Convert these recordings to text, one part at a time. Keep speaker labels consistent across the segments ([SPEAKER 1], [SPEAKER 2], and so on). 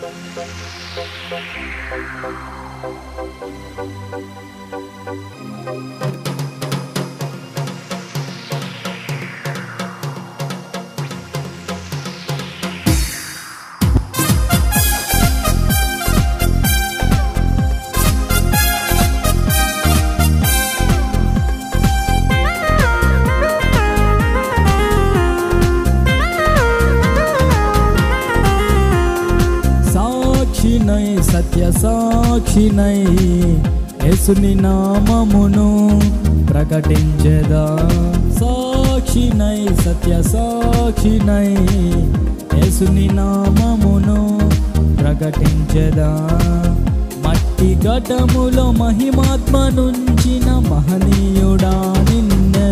[SPEAKER 1] సాక్షినై సత్య సాక్షినై యేసుని నామమును ప్రకటించెదా సాక్షినై సత్య సాక్షినై యేసుని నామమును ప్రకటించెదా మట్టి ఘటములో మహిమాత్మ నుంచిన మహనీయుడా నిన్నే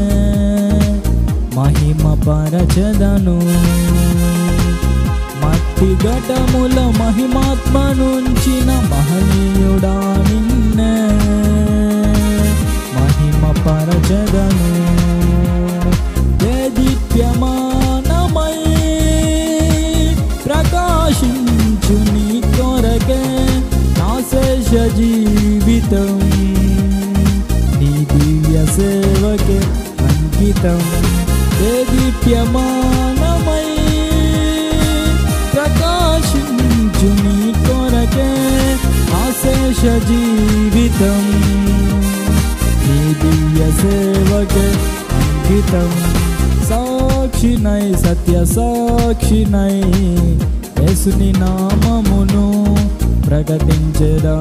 [SPEAKER 1] మహిమ పరచదను మట్టి ఘటముల మహిమాత్మ నుంచిన మహనీయుడా నిన్నే మహిమ పరచదను దేదీప్యమానమై ప్రకాశించు నీ కొరకే నా శేష జీవితం నీ దివ్య సేవకే అంకితం దేదీప్యమానమై ప్రకాశించు నీ కొరకే ఆశేష జీవితం నీ దివ్య సేవకే అంకితం సాక్షినై సత్య సాక్షినై యేసుని నామమును ప్రకటించరా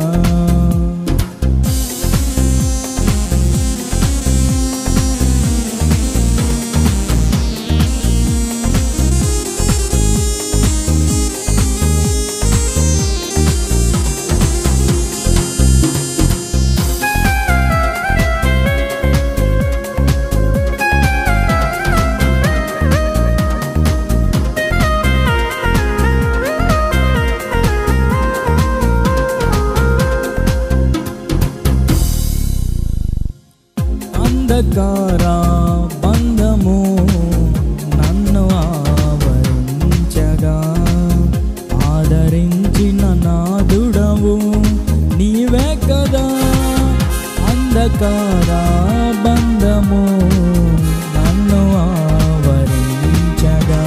[SPEAKER 1] అంధకార బంధము నన్ను ఆవరించగా ఆదరించిన నాదుడవు నీవే కదా అంధకార బంధము నన్ను ఆవరించగా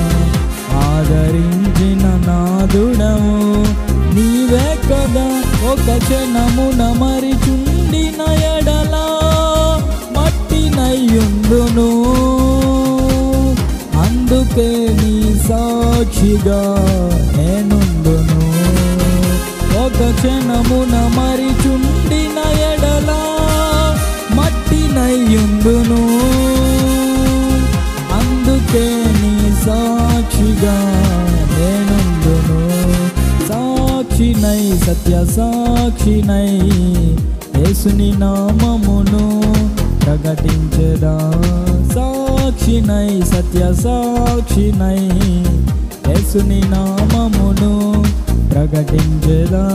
[SPEAKER 1] ఆదరించిన నాదుడవు నీవే కదా ఒక క్షణమున మరిచుండిన ఎడలా మట్టినయ్యుండును అందుకే నీ సాక్షిగా నేనుండును ఒక క్షణమున మరిచుండిన ఎడలా మట్టినయ్యుండును అందుకే నీ సాక్షిగా నేనుండును సాక్షినై సత్య సాక్షినై యేసుని నామమును ప్రకటించదా సాక్షినై సత్య సాక్షినై యేసుని నామమును ప్రకటించదా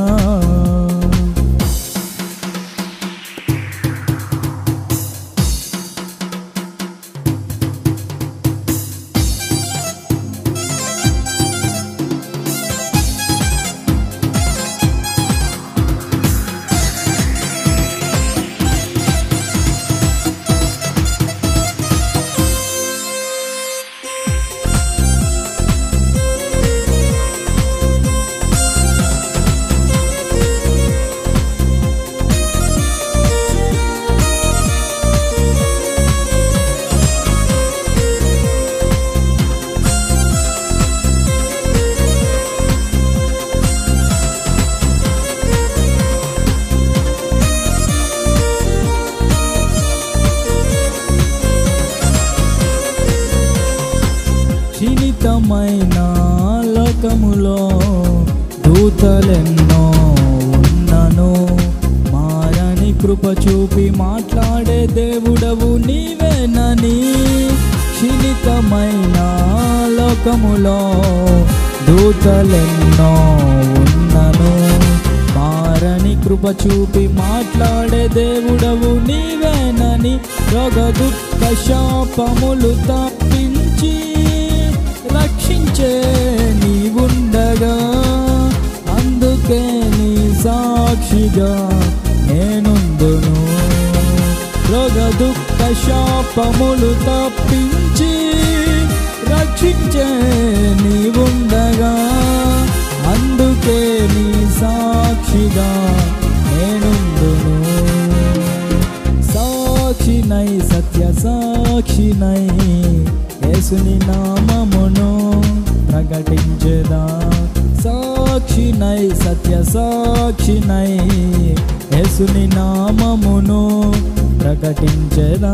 [SPEAKER 1] క్షీణితమైన లోకములో దూతలెన్నో ఉన్నను మారని కృప చూపి మాట్లాడే దేవుడవు నీవేనని క్షీణితమైన లోకములో దూతలెన్నో ఉన్నను మారని కృప చూపి మాట్లాడే దేవుడవు నీవేనని రోగ దుఃఖ శాపములు తప్పించి రక్షించే నీవుండగా సాక్షిగా నేనుందును రోగ దుఃఖ శాపములు తప్పించి రక్షించే నీవుండగా అందుకే నీ సాక్షిగా నేనుందును సాక్షినై సత్య సాక్షినై యేసుని నామమును ప్రకటించేదా సాక్షినై సత్య సాక్షినై యేసుని నామమును ప్రకటించేదా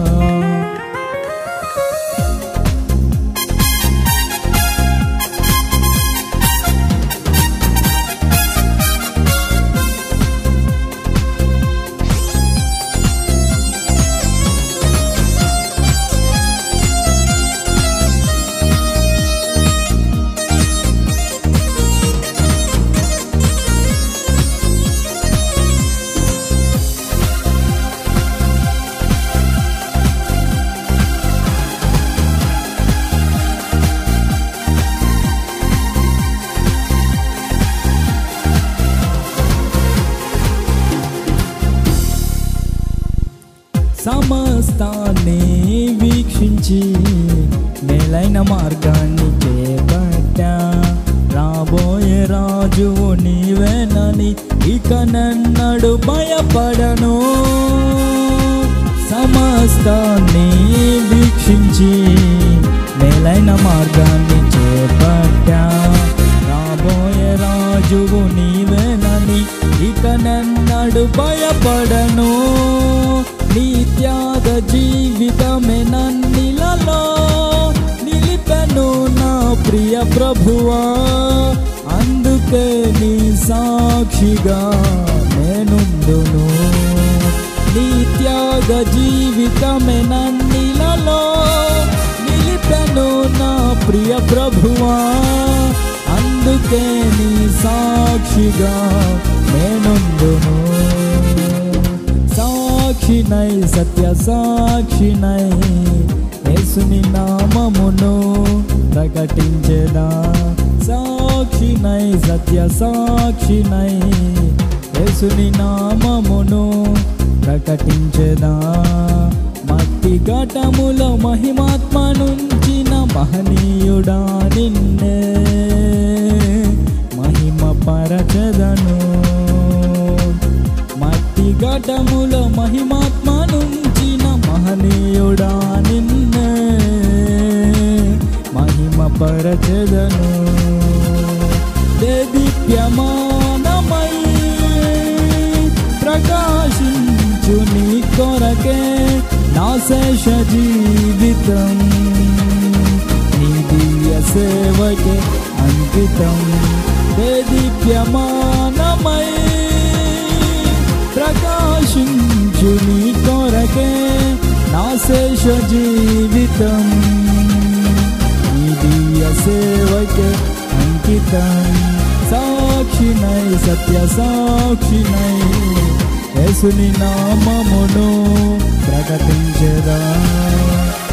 [SPEAKER 1] సమస్తాన్ని వీక్షించి మేలైన మార్గాన్ని చేపట్టా రాబోయే రాజువు నీవేనని ఇక నన్నడు భయపడను సమస్తాన్ని వీక్షించి మేలైన మార్గాన్ని చేపట్టా రాబోయే రాజువు నీవేనని ఇక నన్నడు భయపడను నీ త్యాగ జీవితమే నన్నిలలో నిలిపెను నా ప్రియ ప్రభువా అందుకే నీ సాక్షిగా నేనుందును నీ త్యాగ జీవితమే నన్నిలలో నిలిపెను నా ప్రియ ప్రభువా అందుకే నీ సాక్షిగా నేనుందును సాక్షినై సత్య సాక్షినై యేసుని నామమును ప్రకటించేదా సాక్షినై సత్య సాక్షినై యేసుని నామమును ప్రకటించేదా మట్టి ఘటములో మహిమాత్మ నుంచిన మహనీయుడా నిన్నే మహిమ పరచదను మట్టి ఘటములో మహిమాత్మ నుంచిన మహనీయుడా నిన్నే మహిమ పరచదను దేదీప్యమానమై ప్రకాశించు నీ కొరకే నా శేష జీవితం నీ దివ్య సేవకే అంకితం దేదీప్యమానమై ప్రకాశించు నీ కొరకే నా శేష జీవితం నీ దివ్య సేవకే అంకితం సాక్షినై సత్య సాక్షినై యేసుని నామమును ప్రకటించదా